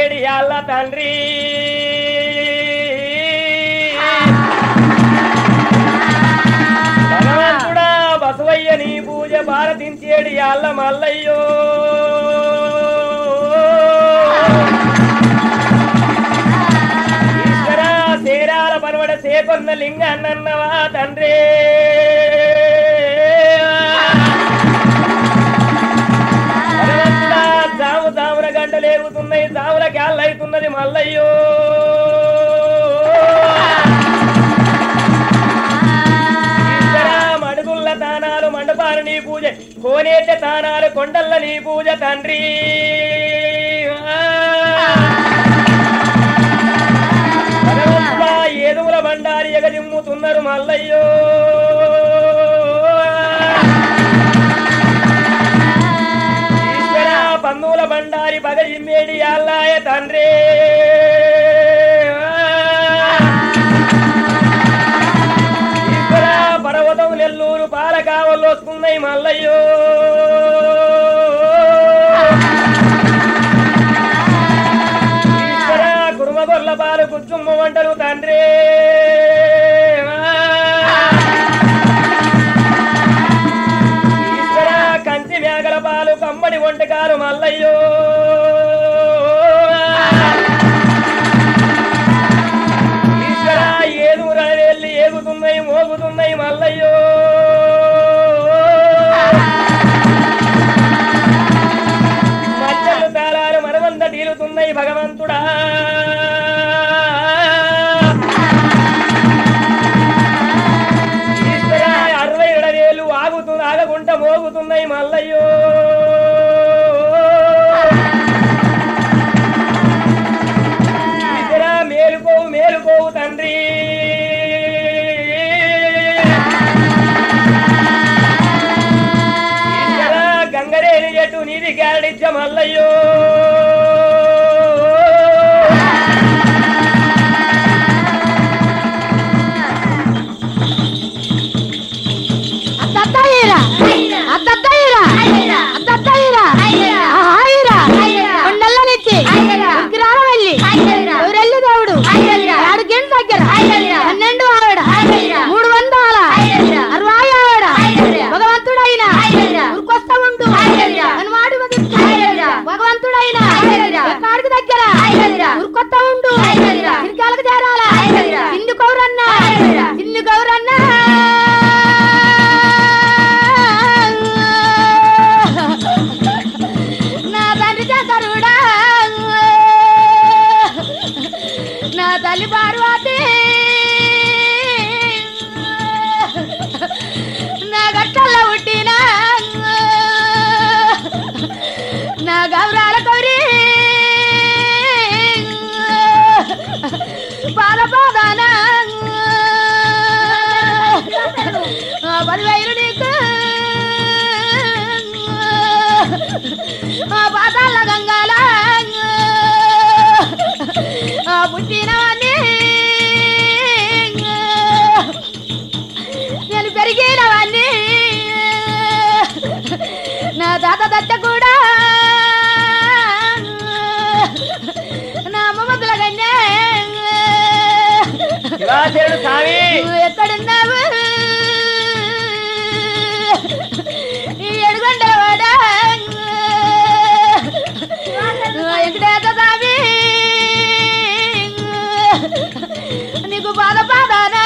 బారదించేడి అల్ల తండ్రి భగవంతుడా బసవయ్య నీ పూజ భారతించేడి అల్ల మల్లయ్యో ఈశ్వరా సేరాల పనవడ సేకొన్న లింగ అన్నన్నవా తండ్రి భగవంతుడా, జాము జామున గంటలు ఎగుతున్నాయి జాముల క్యాళ్ళు అవుతున్నది మల్లయ్యో ఈశ్వరా, మడుగుల్ల తానాలు మండపాలు నీ పూజ కోనేట తానాలు కొండల్ల నీ పూజ తండ్రి భగవంతుడా, ఏదువుల బండారి ఎగజిమ్ముతున్నారు మల్లయ్యో ఈశ్వరా, పందుల బండారి పగ ఇమ్మేడి అల్లాయ తండ్రి ఈశ్వరా, పర్వతం నెల్లూరు పాలకావల్లో వస్తున్నాయి మల్లయ్యో ఈశ్వరా, కురుమగొల్ల పాలు కుచ్చుమ్మ వంటలు తండ్రి ఈశ్వరా, కంచి మేకల పాలు కమ్మడి వంటకాలు మల్లయ్యో ఈశ్వరా, ఏదూర వెళ్ళి ఏగుతున్నాయి మోగుతున్నాయి మల్లయ్యో మచ్చలు తాళాలు మనమంత తీరుతున్నాయి భగవంతుడా ఈశ్వరా, అరవై వేలు ఆగుతు ఆగకుండా మోగుతున్నాయి మల్లయ్యో ఈశ్వరా, మేలుకోవు మేలుకోవు తండ్రి ఈశ్వరా, గంగరేని చెట్టు నీది గాడిచ్చ మల్లయ్యో అద్దద్దయ్యరా అద్దద్దయ్యరా అద్దద్దయ్యరా హాయిరా కొండల్లనిచ్చి ఉగ్రాల వెళ్ళి ఎవరెల్లి దేవుడు ఆడు గిన్ దగ్గర పన్నెండు ఆవిడ మూడు వందల అరవై ఆవిడ భగవంతుడైన ఊరికొస్తా ఉండు అనుమాడి భగవంతుడైన ఎక్కడికి దగ్గర ఊరికొస్తా ఉండు గిరికాలకు చేరాలా ఇల్లు గౌరన్న ఇల్లు గౌరన్న నా తండ్రి చకరుడా నా తల్లి పార్వతి నా గట్టల్లో పుట్టిన నా గౌరాల కొరి పాద పాదాన పదివేలు నీకు ఆ పాతాల గంగాల ఆ పుట్టినవన్నీ నేను పెరిగినవన్నీ నా తాత దత్త కూడా నా అమ్మమ్మకుల కన్యా శివాశరుడు స్వామి నువ్వు ఎక్కడున్నావు ఈ ఎడుగొండల వాడ వెంకటేశ్వర స్వామి నీకు పాద పాదాన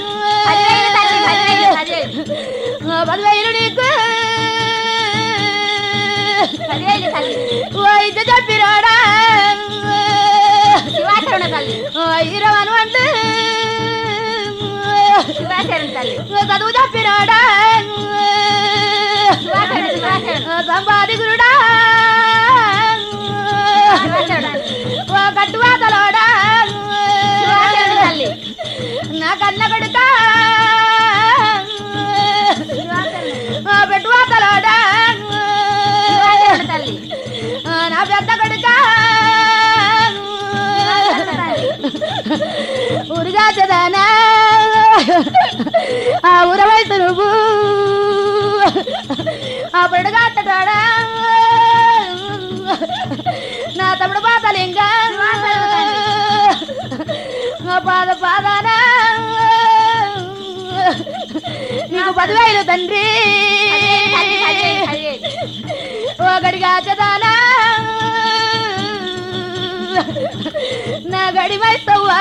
పదివేలు నీకు ఓ ఇది చెప్పిరాడా ఇరవను అంటే చదువు చెప్పినాడా సంపాదికుడా ఓ కట్టువాతలోడా నా కన్న కొడుక ఓ పెట్టువాతలోడా నా పెద్ద కొడుక ఊరుగా చదానా ఆ ఊర వయసు నువ్వు ఆ పడుగాటడా నా తమ్ముడు పాత పెట్టువాతలింగ పాద పాదాన నీకు పదివేలు తండ్రి ఒకటిగా చదానా నా గడి మైస్తవ్వా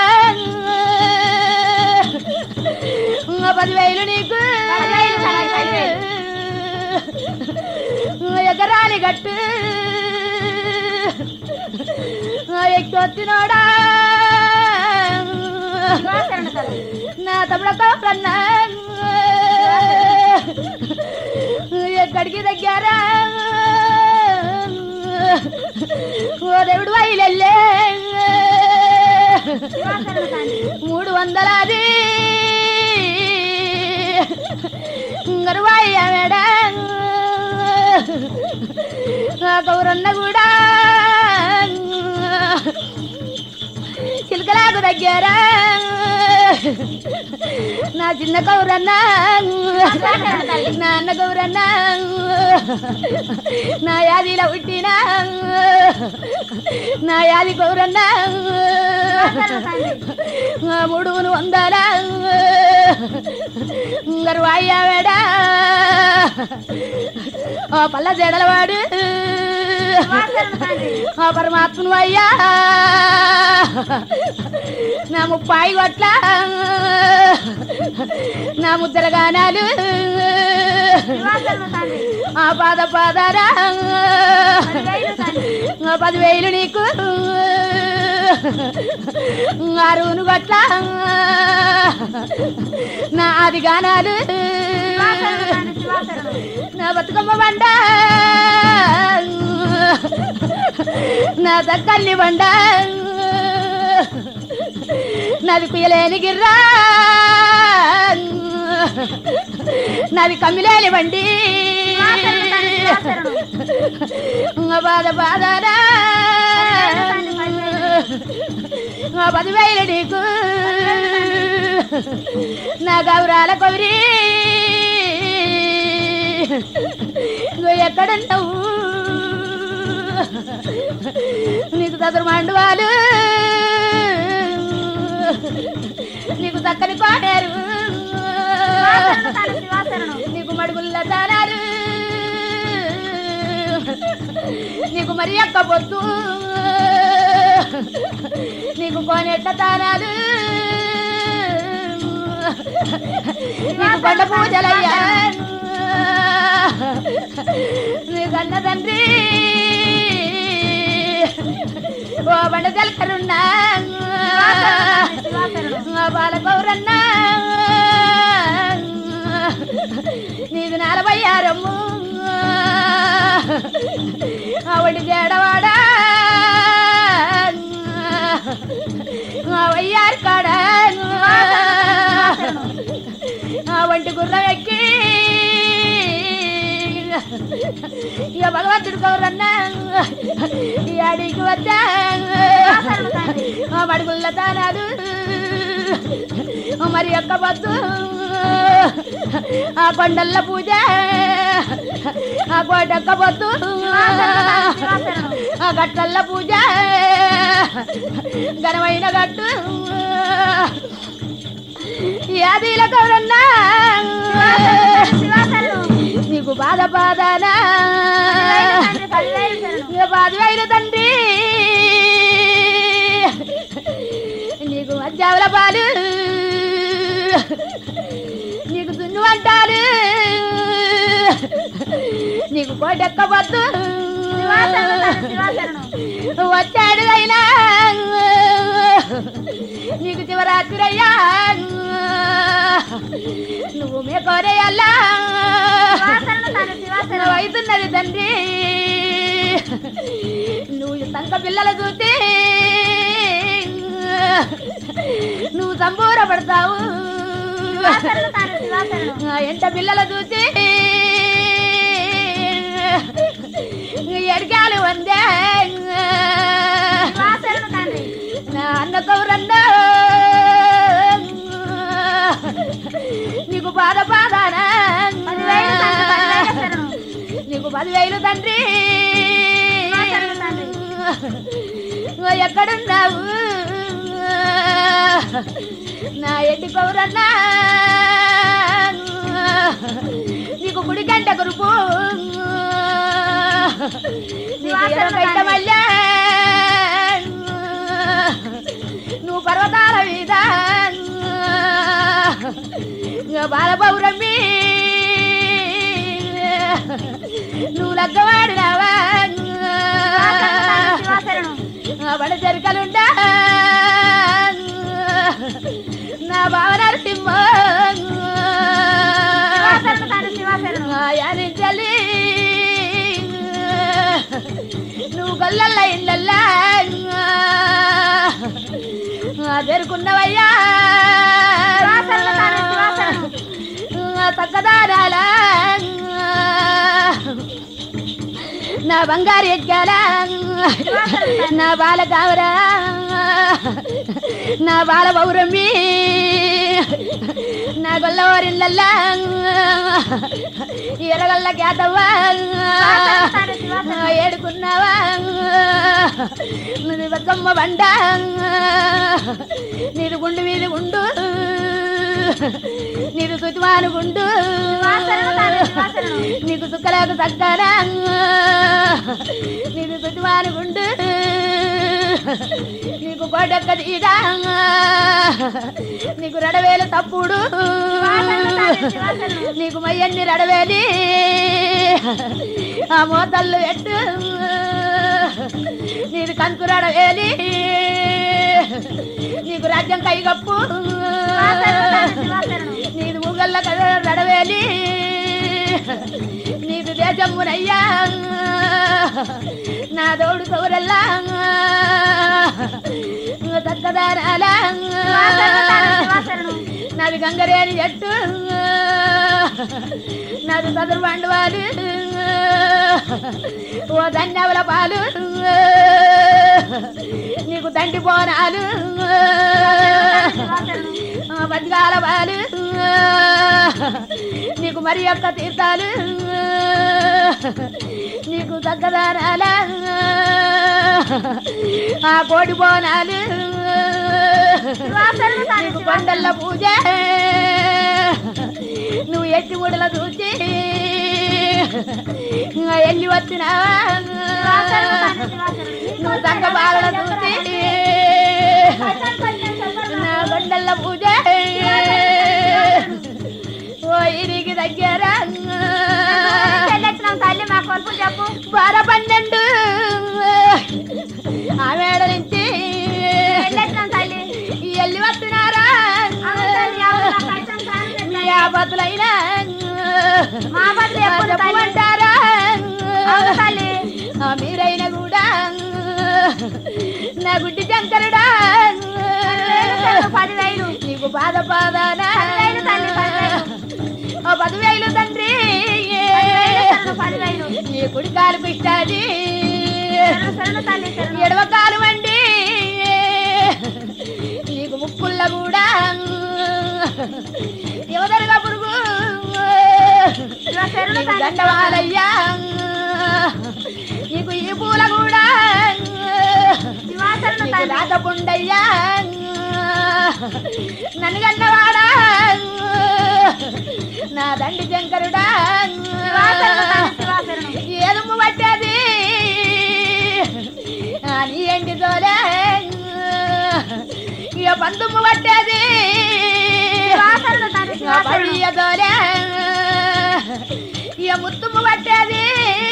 పదివేలు నీకు పదివేలు సరే, పదివేలు. ఎకరాలి గట్టు ఎక్కొచ్చినోడా నా తమ్ముడ కాపులన్నా ఎక్కడికి దగ్గరా ఓ దేవుడు వైలెల్లే మూడు వందలది గరువాయి ఆమెడ గౌరన్న కూడా చిలకలాకు దగ్గర నా చిన్న గౌరన్న నా అన్న గౌరన్న నా యాదిలో పుట్టిన నా యాది గౌరన్న మూడును వందల గర్వాయ్యావేడ ఆ పల్ల జడలవాడు ఆ పరమాత్మను అయ్యా నా ముప్పాయి కొట్ల నా ముద్ర గానాలు ఆ పాద పాదారా ఆ పదివేలు నీకు ఆరును గట్ల నా ఆది గానాలు నా బతుకమ్మ బండ నా దక్కల్ని బండ నాది కుయలేని గిర్రా నాది కమ్మిలేని బండి బాధ బాధరా పదివేలు నీకు నా గౌరాల కొరి ఎక్కడుంటావు నీకు తదురు మండువాలు నీకు చక్కని కోటారు నీకు మడుగుల్ల దానాలు నీకు మరి ఎక్క పొద్దు నీకు కోనెట్ల తానాలు నీకు కొండ పూజలయ్యా నీ కన్న తండ్రి ఓ బండ జలకరున్నా బాలగౌరన్నా నీది నలభై ఆరమ్ము ఆవిడ జడవాడా వయ్యారు కాడ ఆ వంటి గుర్రం ఎక్కి ఇక భగవంతుడు కౌరన్నా ఈ అడిగి వచ్చా ఆ మడుగుల్ల దానాలు మరి యొక్క పొద్దు ఆ కొండల్ల పూజ ఆ కోటొక్క పొద్దు ఆ గట్లల్ల పూజ ఘనమైన గట్టు యాదీల కౌరన్నా నీకు బాధ బాధనా ఇక బాధవేలు తండ్రి నీకు మధ్యావుల పాలు నీకు దున్ను అంటారు నీకు కోటెక్కబద్దు వచ్చాడు అయినా నీకు శివరాత్రి అయ్యా నువ్వు మే కోరేయల్లా నువ్వు అవుతున్నది తండ్రి నువ్వు సంక పిల్లలు చూసి నువ్వు సంబూర పడతావు ఎంట పిల్లలు చూసి ఎడగాలి వందే నా అన్న కౌరన్న నీకు బాధ బాధానా నీకు పదివేలు తండ్రి ఎక్కడున్నావు నా ఎండి కౌరన్నా నీకు గుడి గంట గురుపు నీకు ఎర్రబెట్ట మల్లె నువ్వు పర్వతాల మీద బాలపౌరమ్మి నువ్వు లగ్గవాడినావా బడ చెరుకలుండా నా బావ నరసింహ యానించలి నువ్వు గొల్లల్ల ఇళ్ళల్లా జరుకున్నవయ్యా తక్కదారాల నా బంగారు ఎక్కాల నా బాల కావరా నా బాల పౌరమి నా గొల్లవారిళ్ళల్లా ఎరగల్ల కేతవ్వా ఏడుకున్నావా నీది బతుకమ్మ బండ నీది గుండు మీది గుండు నీది సుతిమాను గుండు నీకు సుక్కలకు తగ్గరా నీది సుతిమాను గుండు నీకు గొడ్డక్క తీరా నీకు రడవేలు తప్పుడు నీకు మయ్యన్ని రడవేలి ఆ మోతల్లు ఎట్టు నీది కంకు రడవేలి నీకు రాజ్యం కైగప్పు నీది ముగల్ల కదా రడవేలి నీది దేశమునయ్యా నా దోడు సౌరల్లా తక్కదారాల నాది గంగరేని జట్టు నాది సదురు బండవాలు ఓ ధన్యవల పాలు నీకు తండ్రి పోనాలు బతికాల పాలు నీకు మరి యొక్క తీర్థాలు నీకు తగ్గదారాల ఆ కోడి బోనాలు నీకు కొండల్ల పూజ నువ్వు ఎట్టి ముడల చూచి ఎల్లి వచ్చినావా నువ్వు సంగ బాలల చూసి నా కొండల్ల పూజ ఓ ఇరికి దగ్గర తల్లి మా కొడుకు చెప్పు బార పన్నెండు ఆ మేడ నుంచి వెళ్ళొచ్చినాం తల్లి ఎల్లి వస్తున్నారా అవును తల్లి, అవును, నాకు అర్థం కాదు మీ ఆపతులైనా మా ఆపతులు ఎప్పుడు తల్లి? చెప్పమంటారా అవును తల్లి ఆ మీరైనా కూడా నా గుడ్డి శంకరుడా పదివేలు, పదివేలు నీకు బాధ బాధానా పదివేలు తల్లి, పదివేలు. ఓ పదివేలు తండ్రి శరణు, పదివేలు నీ కుడి కాలు పిష్టాది శరణు, శరణు తల్లి శరణు ఎడవ కాలు వండి నీకు ముక్కుల్ల కూడా యువదరుగా పురుగు శివ శరణు నీకు తల్లి దండవాలయ్యా నీకు ఈ పూల కూడా శివ శరణు నీకు తల్లి రాతపుండయ్యా నన్ను గన్నవాడా నా దండి శంకరుడా శివ శరణు తల్లి శివ శరణు ఏదుమ్ము పట్టేది ఆ నీ ఎండి తోలే ఇక పందుమ్ము పట్టేది శివ శరణు తల్లి శివ శరణు పడియ తోలే ఇక ముత్తుమ్ము పట్టేది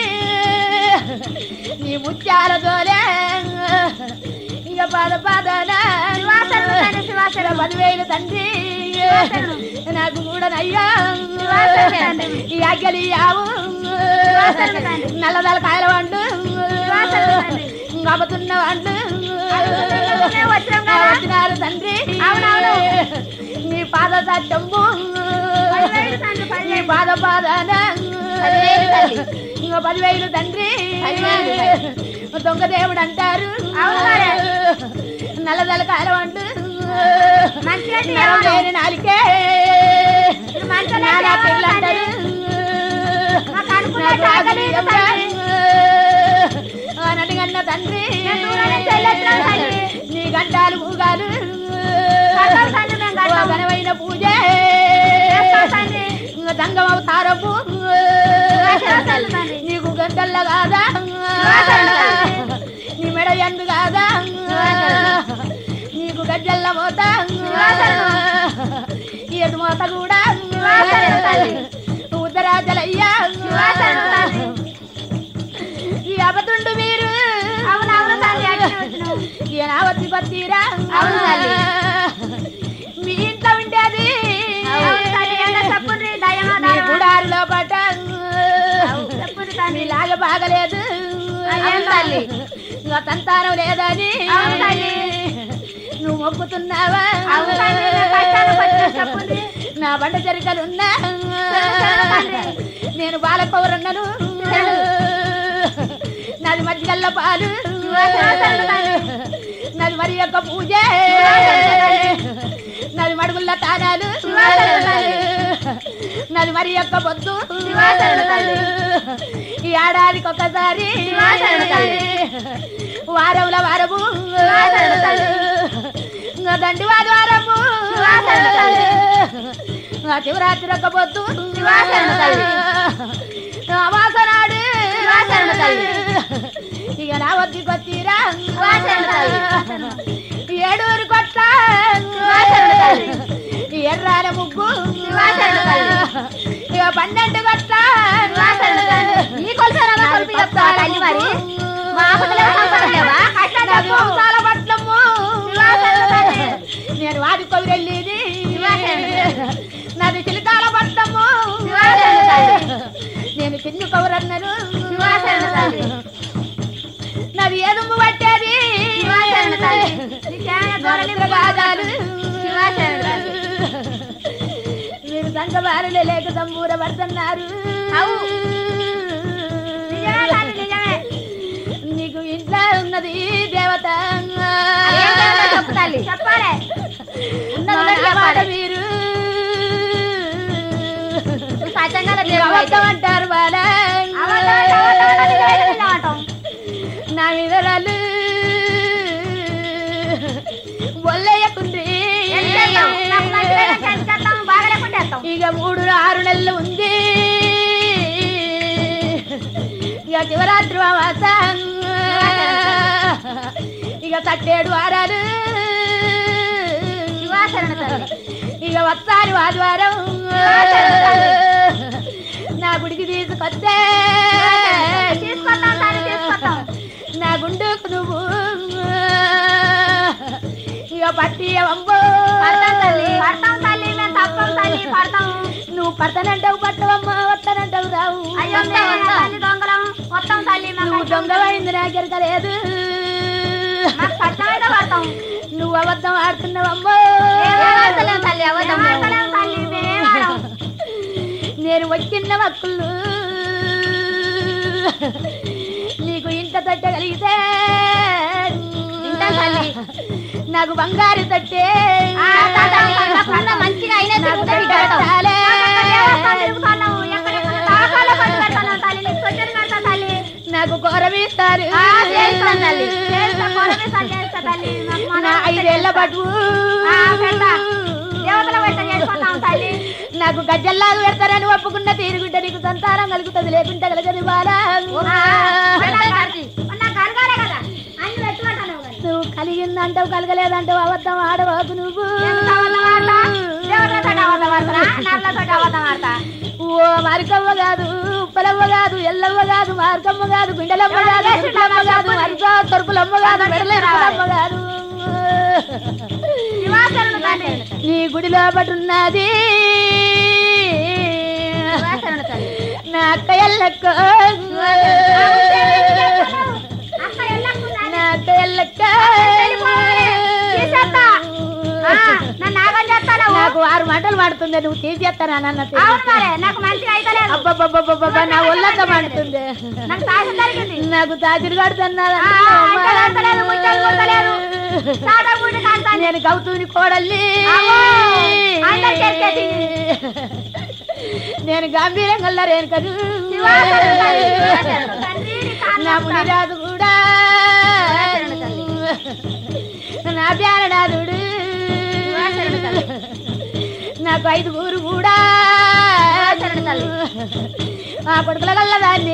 నీ ముత్యాల తోలే ఇక పద పదన శివాశరణు తండ్రి, శివాశరణు. పదివేలు తండ్రి శివాశరణు. నాకు కూడా నయ్యా శివాశరణు తండ్రి. ఈ ఆకలి ఆవు శివాశరణు తండ్రి. నల్లదల కాయల వండు శివాశరణు తండ్రి. గబతున్న వండు అడుగుతున్నానే వచ్చినాం కదా. వచ్చినారు తండ్రి అవునవును. నీ పాద సత్యంబు పదివేలు తండ్రి, నీ పదివేలు. పాద పాదన పదివేలు తల్లి. ఇంకో పదివేలు తండ్రి పదివేలు దొంగ దేవుడు అంటారు అవును మరి. నల్లదల కాయల వండు మంచిగా అంటే నరం ఎవరు? లేని నాలికే ఇది మంచిగా అంటే నానా ఎవరు పిల్లలు అంటారు నాకు అనుకున్నట్టు నాకు ఆకలి ఆకలి తండ్రి. ఆ నటిగన్న తండ్రి నేను దూరం నుంచి చెల్లెత్తున్నాం తల్లి. నీ గంటాలు ఊగాలు కడతాం తండ్రి మేము కడతాం. ఘనమైన పూజ చేస్తాం తండ్రి. దంగం అవతారము చేస్తాం తండ్రి. నీకు గంటల్ల కాదా చేస్తాం తండ్రి. నీ మెడ ఎందు కాదా నీకు గజ్జల్ల మోత ఎదు మోత కూడా చేస్తాం తండ్రి. ఉత్తరాజలయ్యా చేస్తాం తండ్రి. ఈ అబతుండు మీరు అవును, అవును తండ్రి, అట్లనే వచ్చినాం. ఏనావతి పత్తిరా అవును తల్లి. మీ ఇంట్లో ఉండేది అవును తండ్రి, ఏంటో చెప్పుండ్రి, దయ్యమా, మీ దానమా. గుడారిలో పట అవును, చెప్పుండ్రి తండ్రి. మీలాగా బాగలేదు అవును తల్లి. ఇంకా సంతానం లేదని అవును తల్లి. నువ్వు మొక్కుతున్నావా అవును తల్లి, నా కష్టాలు కొంచెం చెప్పుండ్రి. నా బండ చెరికలున్నా తెలుసు తల్లి. నేను బాలకౌరన్నను నాది మధ్యగల్ల పాలు తెలుసు తల్లి. నాది మరి యొక్క పూజ తెలుసు నాది మడుగుల్ల తానాలు తెలుసు తల్లి. నాది మరి యొక్క పొద్దు తెలుసు తల్లి. ఈ ఏడాదికి ఒకసారి తెలుసు తల్లి. వారంలో వారము తెలుసు తల్లి. ఇంకా దండి వాది వారము తెలుసు తల్లి. ఆ శివరాత్రి ఒక పొద్దు తెలుసు తల్లి. అమాసనాడు తెలుసు తల్లి. ఇక నా వద్దికి వచ్చిరా తెలుసు తల్లి. ఏడూరు కొట్ల తెలుసు తల్లి. ఎర్రాన ముగ్గు తెలుసు తల్లి. ఇక పన్నెండు కొట్ల తెలుసు తల్లి. ఈ కొలతలో నా కొలుపు చెప్తావా తల్లి మరి? మా ఆపదలేవా, సంపదలేవా? కష్టాలు నాది చెప్పు. వంశాల పట్లము తెలుసు తల్లి. నేను వాడి కొవిరెళ్ళేది తెలుసు. నాది చిలకాల పట్లము తెలుసు తల్లి. నేను చిన్ను కౌరన్నను తెలుసు తల్లి. నాది ఏదుమ్ము పట్టేది శివాశరణ తల్లి. నీకేమైనా దొరలి గాదాలు శివాశరణ తల్లి. మీరు సంఘవారులే లేక సంబూర పడుతున్నారు అవు. నిజమే తల్లి, నిజమే. నీకు ఇంట్లో ఉన్నది దేవత అదేం చేయాలో చెప్పు తల్లి. చెప్పాలి. ఉన్నది ఉన్నది నా మాట చెప్పాలి. మీరు నువ్వు సత్యంగా నీకు దేవుడు అయితే. అబద్ధం అంటారు బాల అబద్ధం అంటే అబద్ధం అంటే నిజమే నిజం అంటాం. నా వివరాలు ఒల్లయ్యకుండ్రి ఏం చేద్దాం? నాకు మంచిగా చేసి చేస్తాం, బాగలేకుంటే చేస్తాం. ఇక మూడు ఆరు నెలలు ఉంది ఇక శివరాత్రి అమాస ఇక తట్టేడు వారాలు శివాశరణ తల్లి. ఇక వస్తాను ఆదివారం నా గుడికి తీసుకొస్తే తీసుకొస్తాం తల్లి, తీసుకొస్తాం. నా గుండుకు నువ్వు ఇక పట్టి అవ్వో పడతాం తల్లి, పడతాం తల్లి, మేము తప్పం తల్లి, పడతాం. నువ్వు పడతానంటావు పట్టవమ్మా వస్తానంటావు రావు అయ్యో, మేము తల్లి దొంగలం. వస్తాం తల్లి, మేము నువ్వు కష్టం. దొంగవైంది నాకెరకలేదు మాకు కష్టమైతే పడతాం. నువ్వు అబద్ధం ఆడుతున్నావమ్మో ఏం ఆడతలేం తల్లి, అబద్ధం ఆడతలేం తల్లి, మేమేం ఆడం. నేను వచ్చిన మక్కులు నీకు ఇంత తట్టగలిగితే ఇంత తల్లి. నాకు బంగారు తట్టే ఆ, తాతాం, తాతాం, మంచిగా అయినా తిరుగుతా నాకు ఇటు పెడతాం. పెట్టాలే. మాకు దేవస్థానం తిరుగుతున్నాం, ఎక్కడెక్కడ దాఖలు కొట్టి పెడతాం తల్లి, నీకు సొచ్చుడు పెడతా తల్లి. నాకు కూరమీస్తారు ఆ, చేస్తాం తల్లి, చేస్తా, కొరమేసాలు చేస్తా తల్లి, నాకు మన నా ఐదేళ్ల పట్టు ఆ, పెడతా. దేవతల పెట్ట చేసుకుంటాం తల్లి నాకు గజ్జల్లాగా పెడతారని ఒప్పుకున్న తీరుగుంటే నీకు సంతానం కలుగుతుంది లేకుంటే కలగదు బాలా కలగాలే కదా అన్ని పెట్టుకుంటాను నువ్వు కలిగిందంటావు కలగలేదంటావు అబద్ధం ఆడవాకు నువ్వు ఓ మార్కమ్మ కాదు ఉప్పలమ్మ కాదు ఎల్లమ్మ కాదు మార్కమ్మ కాదు గుండెలమ్మ కాదు గుడ్లమ్మ కాదు మరిస తొరుపులమ్మ కాదు మెడలమ్మ కాదు నీ గుడిలో పట్టున్నది నా అక్క ఎల్లక్క నా అక్క ఎల్లక్క తీసేస్తా. ఆ, నన్ను ఆగం చేస్తాను నాకు ఆరు మంటలు పడుతుంది నువ్వు తీసేస్తానా నన్న అవును మరి నాకు మంచిగా అయితలేదు అబ్బబ్బబ్బబ్బబ్బ నా ఒళ్ళంతా మండుతుంది నాకు సాయం జరిగింది నాకు తాజులు కడుతున్నదా ఆ, అంటే కడతలేదు, ముచ్చట్లు కొడతలేదు. సాదా పూట కాంతాను. నేను గౌతూని కోడల్ని అమ్మో, అందరు చేసేది. నేను గంభీరంగా రేను కదూ శివాశరణు తల్లి, శివాశరణు తండ్రి, నీ కాళ్ళు నా మునిరాజు కూడా శివాశరణు తల్లి. నా ప్యారనాథుడు నాకు ఐదుగురు కూడా ఆ కొడుకుల గల్లదాన్ని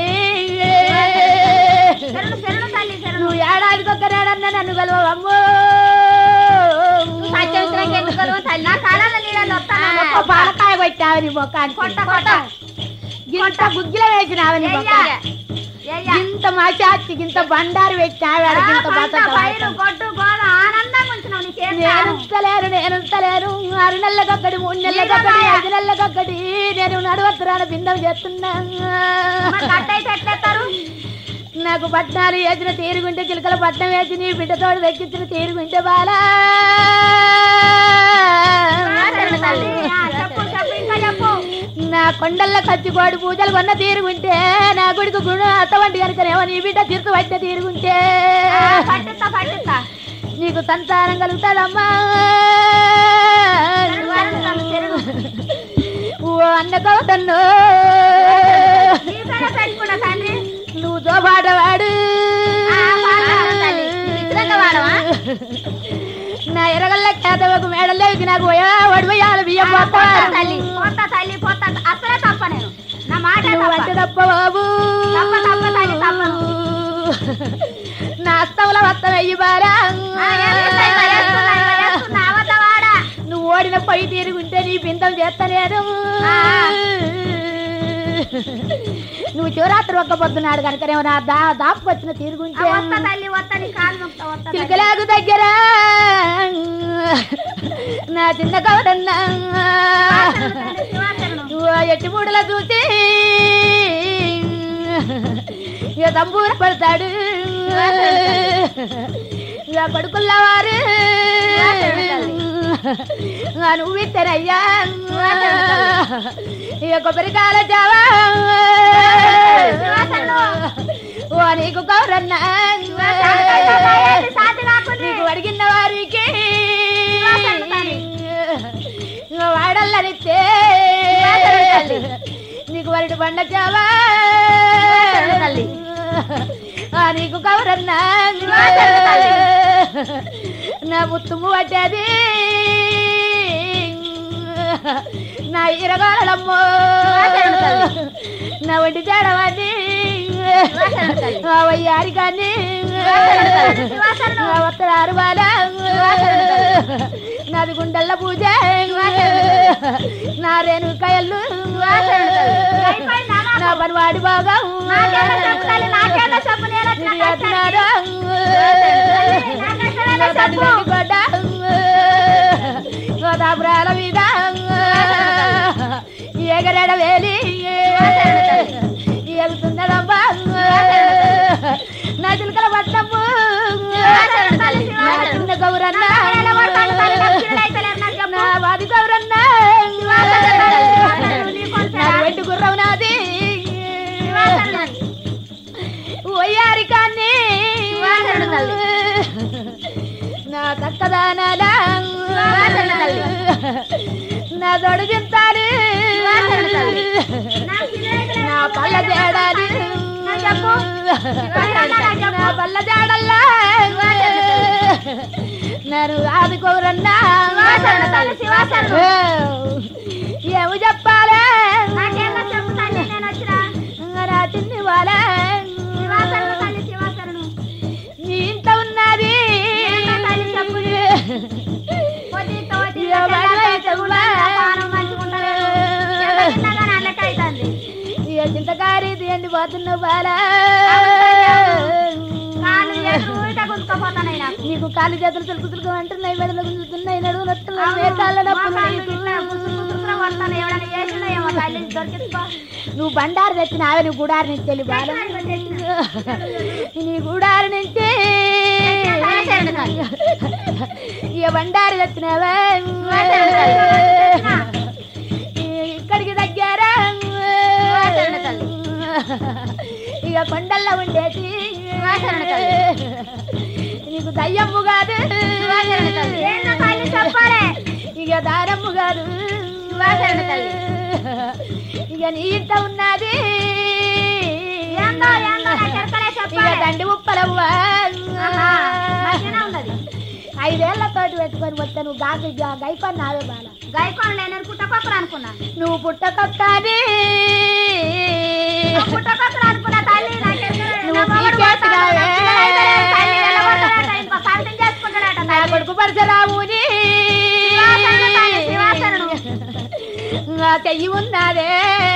శరణు శరణు తల్లి శరణు నువ్వు ఏడాదికి ఒక్కనాడన్నా నన్ను కలవమ్మో సత్యవతిలోకి ఎందుకు కలవవు తల్లి? నా కాలాల నీళ్ళలో వస్తానా? ఒక్క పాలకాయ కొట్టావు నీ ముఖానికి కొట్ట, కొట్ట. ఇంత గుగ్గిల వేసినావు నీ ఏయ్యా. ముఖానికి ఏయ్యా. ఇంత మాచాచి ఇంత బండారు పెట్టినావు ఆ, ఇంత పంట, బతక పైరు, కొట్టు, గోద, ఆనందంగా ఉంచినావు నీ చేత. నేను ఉంచలేను నేను ఉంచలేను ఆరు నెలలకొక్కటి మూడు నెలలకొక్కటి నీకు ఐదు నెలలకొక్కటి నేను నడవత్తురాన బిందం చేస్తున్నా మరి కట్ట అయితే ఎట్లేస్తారు? నాకు పట్నాలు వేసిన తీరుగుంటే చిలకల పట్నం వేసి నీ బిడ్డతోడు దక్కించిన తీరుగుంటే బాలా ఆ, శరణు తల్లి. ఆ, చెప్పు చెప్పు ఇంకా చెప్పు నా కొండల్లో కచ్చికోడి పూజలు కొన్న తీరుగుంటే నా గుడికి గుణ అత్తవంటి కనుకనేమో నీ బిడ్డ తీర్పు పట్టిన తీరుగుంటే ఆ, పట్టిస్తా పట్టిస్తా నీకు సంతానం కలుగుతాదమ్మా శరణు తల్లి, శరణు. ఓ అన్న కవుతన్ను నీ పేరే పెట్టుకున్నా తండ్రి నువ్వు తోపాటవాడు ఆ, పాడతాను తల్లి. నువ్వు ఇచ్చినాక వాడవా? నా ఎరగల్ల కేతవకు మేడలేకి నాకు పోయా వడిపోయాలి బియ్యం పోతా పోతా తల్లి పోతా తల్లి పోతా అసలే తప్ప నేను నా మాట నువ్వు అంటే తప్ప బాబు తప్ప, తప్ప, తల్లి, తప్పను. నా అస్తముల వత్త వెయ్యి బారా నువ్వు ఓడిన పై తీరుగుంటే నీ బిందం చేస్తా నేను ఆ. నువ్వు శివరాత్రి ఒక్క పొద్దునాడు కనుకనేమో నా దా దాపు వచ్చిన తీరుగుంటే వస్తా తల్లి వస్తా నీ కాలు నొక్తా వస్తా తల్లి. చిలకలాగు దగ్గర నా చిన్న కవరన్నా తల్లి, శివాశరణం. నువ్వు ఎట్టి మూడల చూసి ఇక తంబూర పడతాడు ఇక కొడుకుల్ల వారు ఇక నువ్వు ఇద్దరయ్యా ఇక కొబ్బరికాయల జావా ఓ నీకు కౌరన్నా ఏంటి సాటి రాకుంది? నీకు అడిగిన వారికి ఇక వాడల్లనిస్తే నీకు వరటి బండ చావా తల్లి. ఆ నీకు కవరన్నా తల్లి. నా ముత్తుము పట్టేది నా ఇరగోళమ్మో నా ఒంటి తేడవాన్ని తల్లి. ఆ వయ్యారి కానీ నా ఉత్తరారు బాల నాది గుండెల్ల పూజ నా రేణుకాయలు అయిపోయిందా నాకు? నా పనివాడి బాగా నాకేదో చెప్పు తల్లి, నాకేదో చెప్పు, నేను వచ్చిన కష్టానికి. నాకేదో చెప్పు. గోదాపురాల మీద ఎగరడ వేలి ఎగుతున్నదమ్మా నా చిలకల పట్టము నా చిన్న గౌరన్న నా వాది గౌరన్న నా వెండి గుర్రం నాది ఒయ్యారి కానీ నా చక్కదానాల నా దొడు చింతాలి నా పళ్ళ తేడాలి నా పళ్ళ తేడల్లా నేను ఆదుకోరన్నా ఏమి చెప్పాలే నాకేదో చెప్పు తల్లి, నేను వచ్చినా. నా చిన్ని వాళ్ళ శివాశరణు తల్లి, శివాశరణు. నీ ఇంత ఉన్నది ఏంటో తల్లి చెప్పు. పొద్దున్న వచ్చి ఇక బయట కూడా పానం మంచిగుంటలేదు. ఎంత తిన్నా గానీ అల్లకే అయితాంది. ఇక చింతకారి తీయండి పోతున్న బాల కాళ్ళు ఎటు ఊరికే గుంజుకుపోతున్నాయి నాకు. నీకు కాలు చేతులు తులుకు తులుకు అంటున్నాయి మెడలు గుంజుతున్నాయి నడువు నొట్టున్నాయి అవును, మేకాళ్ళ నొప్పులు మోకాళ్ళు నీకు. ఇట్లా గుసుగు గుసుగున పడుతున్నాయి. ఎవడన్నా చేసిందో ఏమో తల్లి, దొరికించుకో. నువ్వు బండారు తెచ్చిన ఆమె నీ గుడారి నుంచి వెళ్ళి బాల నీ గుడారి నుంచి ఇక బండారు తెచ్చినావా ఇక్కడికి దగ్గర ఇక కొండల్లో ఉండేది నీకు దయ్యమ్ము కాదు ఏందో తల్లి చెప్పాలే. ఇక దారమ్ము కాదు ఇక నీ ఇంట ఉన్నది ఏందో ఏందో నాకు ఎరకలే ఇక చెప్పాలే. దండి ఉప్పలవ్వ ఆహా, మంచిగానే ఉందా ఐదేళ్లతోటి పెట్టుకొని వస్తే నువ్వు గాకి గైకొని నావే బాల గైకోన లేని పుట్టకొక్కరు అనుకున్నా నువ్వు పుట్టకొక్కని పుట్టకొక్కరు అనుకున్నా తల్లి నాకెందుకు నువ్వు నా మొగుడు పీకేసినావే. కొడతాడు, తల్లి వెళ్ళగొడతాడట, ఇంకో కవితం చేసుకుంటాడట నా తల్లి. కొడుకు పరశరాముని శివాసనుడు తల్లి, శివాసనుడు. నా చెయ్యి ఉన్నదే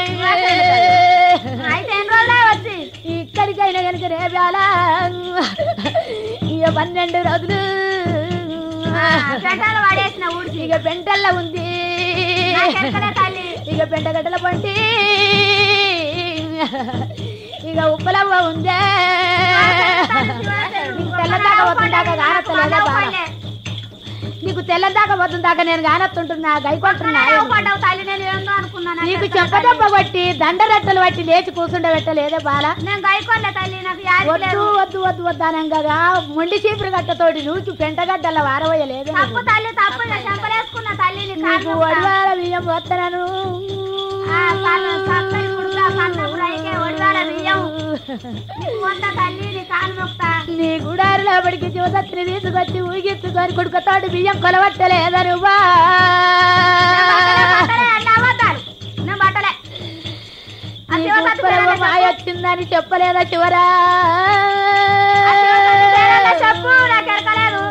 అయితే ఎన్ని రోజులే వచ్చి ఇక్కడికైనా కనుక రేపాల ఇక పన్నెండు రోజులు గంటలు పడేసిన ఊడిచి ఇక పెంటల్లో ఉంది నాకెక్కడే తల్లి ఇక పెంటగడ్డల పంటి ఇక ఉప్పలవ్వ ఉందే నీకు తెల్లదాకా వద్దుందాకా కానత్తలేదా బాల నీకు తెల్లదాకా వద్దుందాకా నేను కానత్తుంటున్నా గైకొంటున్నా పడ్డావు తల్లి నేను ఏందో అనుకున్నాను నీకు చెప్పదెబ్బ కొట్టి దండరెట్టలు పట్టి లేచి కూర్చుండబెట్టలేదే బాల నేను గైకోలే తల్లి నాకు యాది వద్దు లేదు వద్దు వద్దు వద్దానంగా మొండి చీపురు గట్టతోటి నువ్వు పెంటగడ్డల వారవయ్యలేదు తప్పు తల్లి తప్పు నేను చెంపలేసుకున్నా తల్లి నీ నీకు కాళ్ళు వడివార బియ్యం వస్తున్నాను ఆ, సన్న- సన్నని కుడుకా, సన్న గుడాయికే ఒడివార బియ్యం. నీకు వంద తల్లి నీ కాలు నొక్తా నీ గుడారిలో పడికి చూసత్తిని తీసుకొచ్చి ఊగిచ్చుకొని కొడుకుతోటి బియ్యం కొలవట్టలేదా నువ్వా బట్టలే అన్ని అబద్ధాలు నేను బట్టలే ఆ నీ శివసత్తి కుప్పలవ్వ పేరన్నా మాయ చెప్పు. వచ్చిందని చెప్పలేదా చివరా ఆ శివసత్తి పేరన్నా చెప్పు నాకు ఎరకలేదు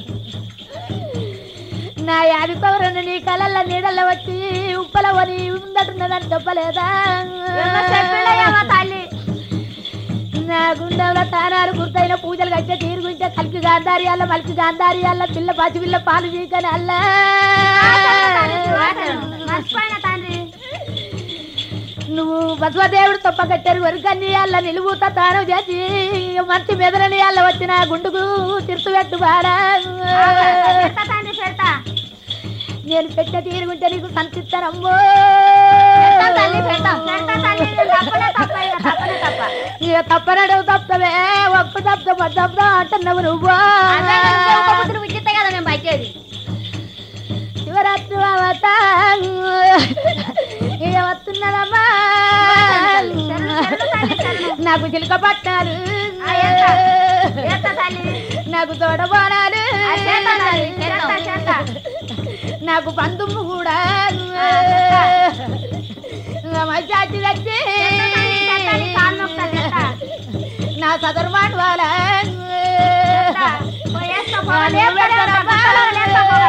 నా యాది పౌరను నీ కళ్ళల్లో నీడల్లో వచ్చి ఉప్పలవని ఉందటున్నదని చెప్పలేదా ఏమో చెప్పిండేమో తల్లి నా గుండెలో తానాలు గుర్తైన పూజలు కట్టే తీరుగుంటే కలిపి గాంధారియాల మలికి గాంధారియాల పిల్ల పచ్చి పిల్ల పాలు చీకని అల్లా మర్చిపోయిన తండ్రి నువ్వు బసవదేవుడు తప్ప కట్టారు వరకన్ని అల్ల నిలువుత తానం చేసి మంచి మెదలని అల్ల వచ్చిన గుండుకు తిరుతు పెట్టు బారా పెడతా తండ్రి పెడతా నేను పెట్టిన తీరుగుంటే నీకు సంతిస్తానమ్మో పెడతా తల్లి పెడతా పెడతా తల్లి నేను తప్పలే తప్ప ఇక తప్పలే తప్ప ఇక తప్పనడవు తప్పవే ఒక్క తప్ప తప్ప అంటున్నావు నువ్వు అదే కనుక ఒక ముద్దులు విచ్చితే కదా మేము బయటేది శివరాత్రి అవత ఇక వస్తున్నదమ్మా శరణు, శరణు తల్లి, శరణు. నాకు చిలుక పట్టాలు ఆ, ఎంత? ఎంత తల్లి? నాకు తోడబోనాలు ఆ, చేస్తా తల్లి, చేస్తా, చేస్తా. నాకు పందుము కూడా ఆ, చేస్తా. మజాచి వచ్చి చేస్తా తల్లి, చేస్తా, నీ కాళ్ళు నొక్కుతా, చేస్తా. నా సదర్మాన్ వాళ్ళ చేస్తా. పోయి వేసుకో, పో, లేపుతాడే ఉన్నా, గుట్టలో లేపుతా, పో.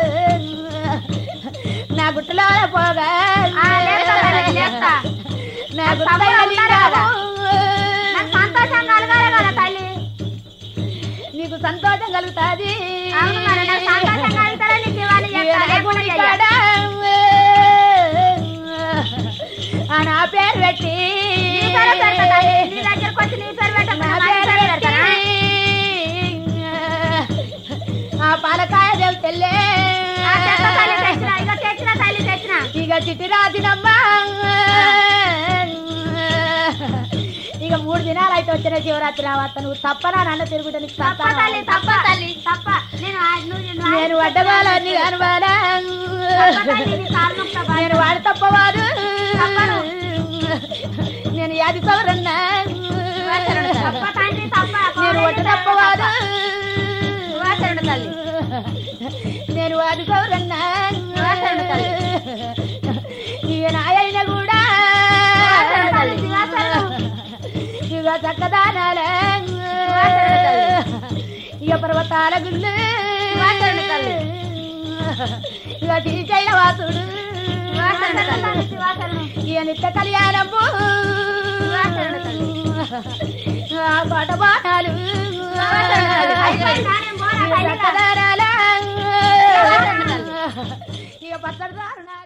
నా గుట్టలో పోగా ఆ, లేపుతా తల్లి, లేపుతా. నా నాకు గుట్టలో సభలో ఉంటారు కదా. లింగాము. నాకు సంతోషం కలగాలి కదా తల్లి నీకు సంతోషం కలుగుతాది అవును మరి నాకు సంతోషం కలుగుతారా నీకు ఇవ్వాలి చేస్తా, లేకుండా చెయ్య. కాడ ఆ నా పేరు పెట్టి నీ పేరే పెడతా తల్లి. నీ దగ్గరకు వచ్చి నీ పేరు పెట్టకుండా నా నా పేరు పేరు పెడతానా? పెట్టి ఆ పాలకాయ దేవు తెల్లే ఆ, తెస్తా తల్లి, తెచ్చిన. ఇగో తెచ్చిన తల్లి తెచ్చిన ఇక చిట్టి రాజినమ్మా ఇక మూడు దినాలు అయితే వచ్చిన శివరాత్రి రావత్త నువ్వు తప్పనా నన్ను తిరుగుతా నీకు తప్ప తప్పనా? తల్లి తప్ప తల్లి తప్ప నేను ఆ- నువ్వు నువ్వు నేను వడ్డవాళ్ళని కానువాడా తప్ప తల్లి, నీ కాళ్ళు నొక్కుతా బాగా. నేను వాడు తప్పవాడు తప్పను. నేను యాది పవరన్నా తప్ప తండ్రి తప్ప నేను వడ్డ తప్పవాడు శివాశరణు తల్లి నేను వాడి పవరన్నా శివాశరణు తల్లి. ఇక నాయన కూడా శివాశరణు తల్లి, శివాశరణు. ఇక చక్కదానాల శివాశరణు తల్లి. ఇక పర్వతాల గుళ్ళు శివాశరణు తల్లి. ఇక శ్రీశైల వాసుడు శివాశరణు తల్లి, శివాశరణు. ఇక నిత్య కళ్యాణము శివాశరణు తల్లి. ఆ పాట బాణాలు శివాశరణు తల్లి. అయిపోయిందా? నేను పోనా తల్లిగా? చక్కదానాల శివాశరణు తల్లి. ఇక పచ్చడి దారుణాలు